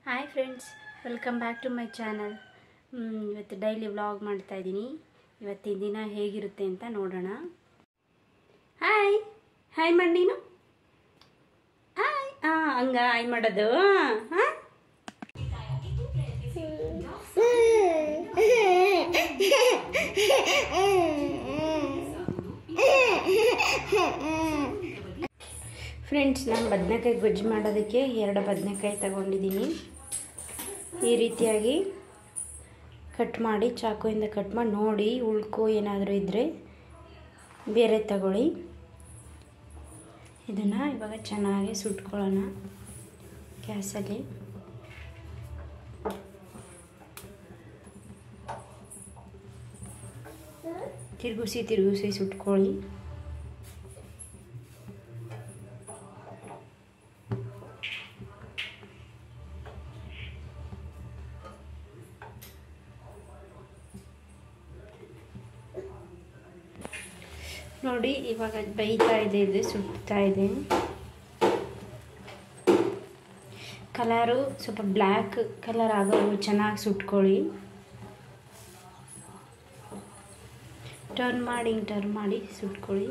hi friends welcome back to my channel ಇವತ್ತು daily vlog ಮಾಡ್ತಾ ಇದ್ದೀನಿ ಇವತ್ತಿನ ದಿನ ಹೇಗಿರುತ್ತೆ ಅಂತ ನೋಡೋಣ ಹಾಯ್ ಹಾಯ್ ಮಾಡಿ ನೀನು ಹಾಯ್ ಹಾಂ ಹಂಗ ಹಾಯ್ ಮಾಡೋದು ಹಾಂ ಫ್ರೆಂಡ್ಸ್ ನಾನು ಬದನೆಕಾಯಿ ಗೊಜ್ಜು ಮಾಡೋದಕ್ಕೆ ಎರಡು ಬದನೆಕಾಯಿ ತಗೊಂಡಿದ್ದೀನಿ ಈ ರೀತಿಯಾಗಿ ಕಟ್ ಮಾಡಿ ಚಾಕುವಿಂದ ಕಟ್ ಮಾಡಿ ನೋಡಿ ಉಳ್ಕೊ ಏನಾದರೂ ಇದ್ದರೆ ಬೇರೆ ತಗೊಳ್ಳಿ ಇದನ್ನು ಇವಾಗ ಚೆನ್ನಾಗಿ ಸುಟ್ಕೊಳ್ಳೋಣ ಗ್ಯಾಸಲ್ಲಿ ತಿರುಗಿಸಿ ತಿರುಗಿಸಿ ಸುಟ್ಕೊಳ್ಳಿ ನೋಡಿ ಇವಾಗ ಬೇಯ್ತಾ ಇದೆ ಇದು ಸುಡ್ತಾ ಇದೆ ಕಲರು ಸ್ವಲ್ಪ ಬ್ಲ್ಯಾಕ್ ಕಲರ್ ಆಗೋದು ಚೆನ್ನಾಗಿ ಸುಟ್ಕೊಳ್ಳಿ ಟರ್ನ್ ಮಾಡಿ ಹಿಂಗೆ ಟರ್ನ್ ಮಾಡಿ ಸುಟ್ಕೊಳ್ಳಿ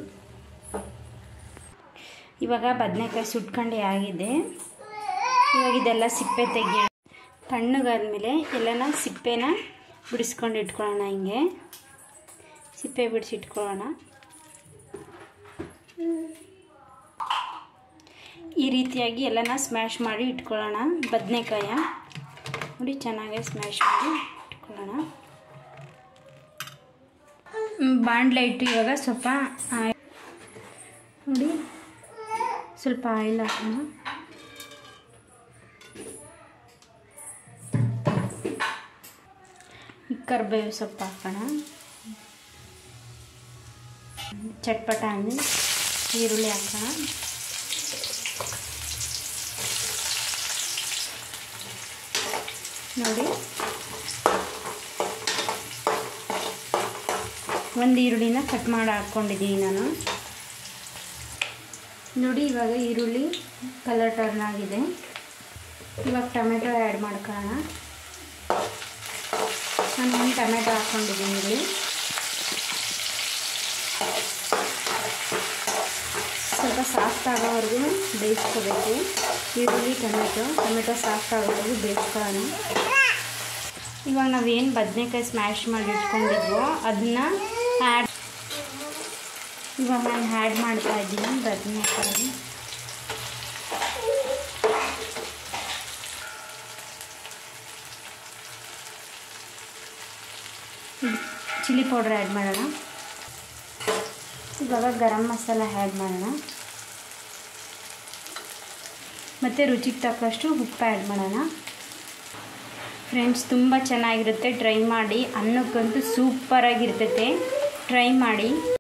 ಇವಾಗ ಬದನೆಕಾಯಿ ಸುಟ್ಕೊಂಡೆ ಆಗಿದೆ ಇವಾಗ ಇದೆಲ್ಲ ಸಿಪ್ಪೆ ತೆಗಿ ತಣ್ಣಗಾದ್ಮೇಲೆ ಎಲ್ಲನ ಸಿಪ್ಪೆನ ಬಿಡಿಸ್ಕೊಂಡು ಇಟ್ಕೊಳ್ಳೋಣ ಹಿಂಗೆ ಸಿಪ್ಪೆ ಬಿಡಿಸಿಟ್ಕೊಳ್ಳೋಣ ಈ ರೀತಿಯಾಗಿ ಎಲ್ಲನ ಸ್ಮ್ಯಾಶ್ ಮಾಡಿ ಇಟ್ಕೊಳ್ಳೋಣ ಬದನೆಕಾಯ ನೋಡಿ ಚೆನ್ನಾಗಿ ಸ್ಮ್ಯಾಶ್ ಮಾಡಿ ಇಟ್ಕೊಳ್ಳೋಣ ಬಾಣಲೆ ಇಟ್ಟು ಇವಾಗ ಸ್ವಲ್ಪ ನೋಡಿ ಸ್ವಲ್ಪ ಆಯಿಲ್ ಹಾಕೋಣ ಕರ್ಬೇವು ಸೊಪ್ಪು ಹಾಕೋಣ ಚಟ್ಪಟ ಅಂದರೆ ಈರುಳ್ಳಿ ಹಾಕೋಣ ನೋಡಿ ಒಂದು ಈರುಳ್ಳಿನ ಕಟ್ ಮಾಡಿ ಹಾಕ್ಕೊಂಡಿದ್ದೀನಿ ನಾನು ನೋಡಿ ಇವಾಗ ಈರುಳ್ಳಿ ಕಲರ್ ಟರ್ನ್ ಆಗಿದೆ ಇವಾಗ ಟೊಮೆಟೊ ಆ್ಯಡ್ ಮಾಡ್ಕೊಳ್ಳೋಣ ನಾನು ಒಂದು ಟೊಮೆಟೊ ಹಾಕ್ಕೊಂಡಿದ್ದೀನಿ ಇಲ್ಲಿ ಸ್ವಲ್ಪ ಸಾಫ್ಟ್ ಆಗೋವರೆಗೂ ಬೇಯಿಸ್ಕೋಬೇಕು ಈರುಳ್ಳಿ ಟೊಮೆಟೊ ಟೊಮೆಟೊ ಸಾಫ್ಟ್ ಆಗೋವರೆಗೂ ಬೇಯಿಸ್ಕೊಳ್ಳೋಣ ಇವಾಗ ನಾವೇನು ಬದನೆಕಾಯಿ ಸ್ಮ್ಯಾಶ್ ಮಾಡಿ ಇಟ್ಕೊಂಡಿದ್ವೋ ಅದನ್ನ ಆ್ಯಡ್ ಇವಾಗ ನಾನು ಆ್ಯಡ್ ಮಾಡ್ತಾ ಇದ್ದೀನಿ ಬದನೆಕಾಯಿ ಚಿಲ್ಲಿ ಪೌಡ್ರ್ ಆ್ಯಡ್ ಮಾಡೋಣ ಇವಾಗ ಗರಂ ಮಸಾಲ ಆ್ಯಡ್ ಮಾಡೋಣ ಮತ್ತು ರುಚಿಗೆ ತಕ್ಕಷ್ಟು ಉಪ್ಪು ಆ್ಯಡ್ ಮಾಡೋಣ ಫ್ರೆಂಡ್ಸ್ ತುಂಬ ಚೆನ್ನಾಗಿರುತ್ತೆ ಟ್ರೈ ಮಾಡಿ ಅನ್ನಕ್ಕಂತೂ ಸೂಪರಾಗಿರ್ತೈತೆ ಟ್ರೈ ಮಾಡಿ